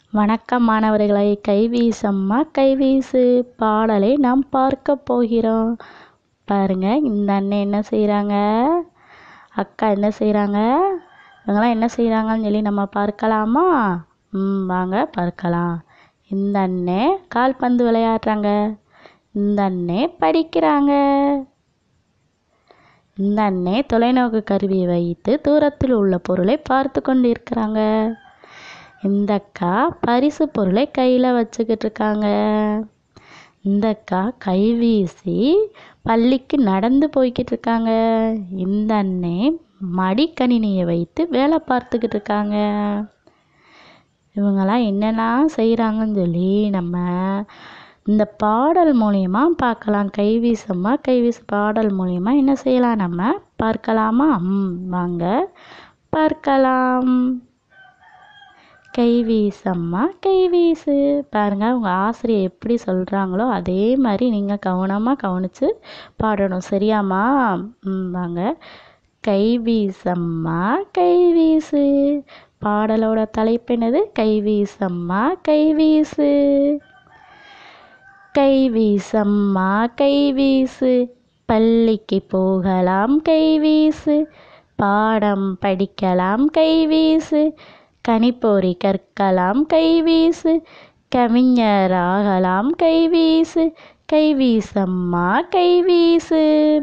வணக்கம் மாணவர்களே கைவீசம்மா கைவீசு பாடலை நாம் பார்க்க போகிறோம் பாருங்க இந்த அண்ணன் என்ன செய்கிறாங்க அக்கா என்ன செய்கிறாங்க இவங்களாம் என்ன செய்கிறாங்கன்னு சொல்லி நம்ம பார்க்கலாமா ம் வாங்க பார்க்கலாம் இந்த அண்ணன் கால்பந்து விளையாடுறாங்க இந்த அண்ணன் படிக்கிறாங்க இந்த அண்ணன் தொலைநோக்கு கருவியை வைத்து தூரத்தில் உள்ள பொருளை பார்த்து கொண்டு இருக்கிறாங்க இந்த அக்கா பரிசு பொருளை கையில் வச்சுக்கிட்டு இருக்காங்க இந்த அக்கா கை வீசி பள்ளிக்கு நடந்து போய்கிட்டு இருக்காங்க இந்த அண்ணே மடிக்கணினியை வைத்து வேலை பார்த்துக்கிட்டு இருக்காங்க இவங்கெல்லாம் என்னெல்லாம் செய்கிறாங்கன்னு சொல்லி நம்ம இந்த பாடல் மூலியமா பார்க்கலாம் கைவீசம்மா கைவீசு பாடல் மூலியமா என்ன செய்யலாம் நம்ம பார்க்கலாமா ம் வாங்க பார்க்கலாம் கைவீசம்மா கைவீசு பாருங்க உங்க ஆசிரியர் எப்படி சொல்றாங்களோ அதே மாதிரி நீங்க கவனமா கவனிச்சு பாடணும் சரியாம்மா ம் வாங்க கைவீசம்மா கைவீசு பாடலோட தலைப்பு என்னது கைவீசம்மா கைவீசு கைவீசம்மா கைவீசு பள்ளிக்கு போகலாம் கைவீசு பாடம் படிக்கலாம் கைவீசு கணிப்பொறி கற்கலாம் கைவீசு கவிஞராகலாம் கைவீசு கைவீசம்மா கைவீசு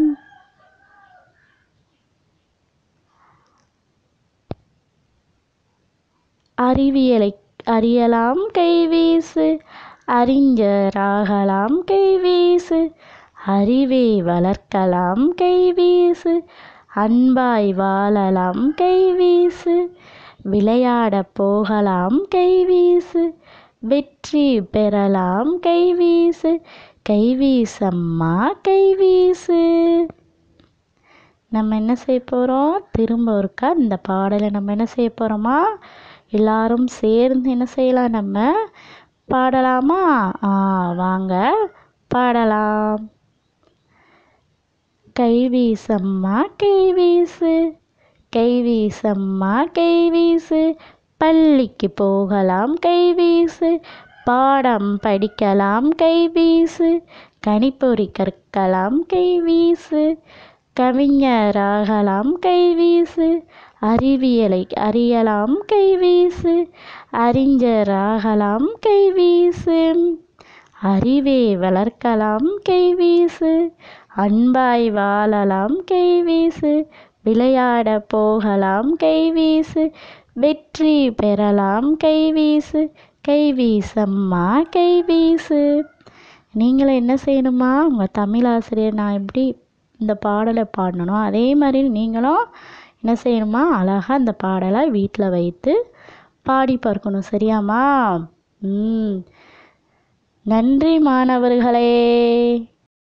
அறிவியலை அறியலாம் கைவீசு அறிஞராகலாம் கைவீசு அறிவை வளர்க்கலாம் கைவீசு அன்பாய் வாழலாம் கைவீசு விளையாட போகலாம் கைவீசு வெற்றி பெறலாம் கைவீசு கைவீசம்மா கைவீசு நம்ம என்ன செய்ய போகிறோம் திரும்ப ஒருக்கா இந்த பாடலை நம்ம என்ன செய்ய போகிறோமா எல்லாரும் சேர்ந்து என்ன செய்யலாம் நம்ம பாடலாமா ஆ வாங்க பாடலாம் கைவீசம்மா கைவீசு கைவீசம்மா கைவீசு பள்ளிக்கு போகலாம் கைவீசு பாடம் படிக்கலாம் கைவீசு கணிப்பொறி கற்கலாம் கைவீசு கவிஞராகலாம் கைவீசு அறிவியலை அறியலாம் கைவீசு அறிஞராகலாம் கைவீசு அறிவை வளர்க்கலாம் கைவீசு அன்பாய் வாழலாம் கைவீசு விளையாட போகலாம் கைவீசு வெற்றி பெறலாம் கைவீசு கைவீசம்மா கைவீசு நீங்களும் என்ன செய்யணுமா உங்கள் தமிழ் ஆசிரியர் நான் எப்படி இந்த பாடலை பாடணும் அதே மாதிரி நீங்களும் என்ன செய்யணுமா அழகாக இந்த பாடலை வீட்டில் வைத்து பாடி பார்க்கணும் சரியாம்மா ம் நன்றி மாணவர்களே